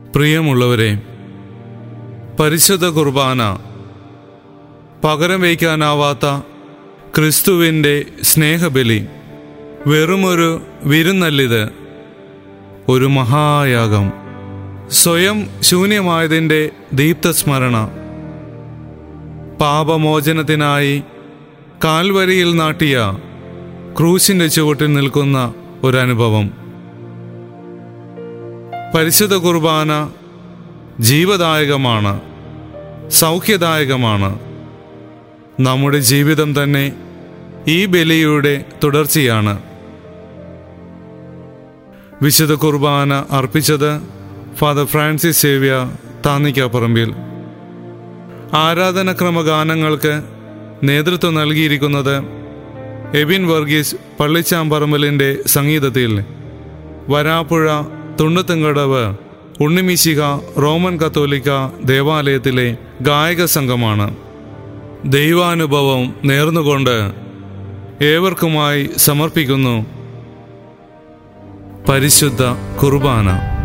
പ്രിയമുള്ളവരെ പരിശുദ്ധ കുർബാന പകരം വയ്ക്കാനാവാത്ത ക്രിസ്തുവിൻ്റെ സ്നേഹബലി വെറുമൊരു വിരുന്നല്ലിത് ഒരു മഹായാഗം സ്വയം ശൂന്യമായതിൻ്റെ ദീപ്തസ്മരണ പാപമോചനത്തിനായി കാൽവരിയിൽ നാട്ടിയ ക്രൂശിൻ്റെ ചുവട്ടിൽ നിൽക്കുന്ന ഒരനുഭവം പരിശുദ്ധ കുർബാന ജീവദായകമാണ് സൗഖ്യദായകമാണ് നമ്മുടെ ജീവിതം തന്നെ ഈ ബലിയുടെ തുടർച്ചയാണ് വിശുദ്ധ കുർബാന അർപ്പിച്ചത് ഫാദർ ഫ്രാൻസിസ് സേവ്യ താന്നിക്കാപ്പറമ്പിൽ ആരാധനക്രമ ഗാനങ്ങൾക്ക് നേതൃത്വം നൽകിയിരിക്കുന്നത് എബിൻ വർഗീസ് പള്ളിച്ചാമ്പറമ്പലിൻ്റെ സംഗീതത്തിൽ വരാപ്പുഴ തുണ്ണത്തുങ്കടവ് ഉണ്ണിമിശിക റോമൻ കത്തോലിക്ക ദേവാലയത്തിലെ ഗായക സംഘമാണ് ദൈവാനുഭവം നേർന്നുകൊണ്ട് ഏവർക്കുമായി സമർപ്പിക്കുന്നു പരിശുദ്ധ കുർബാന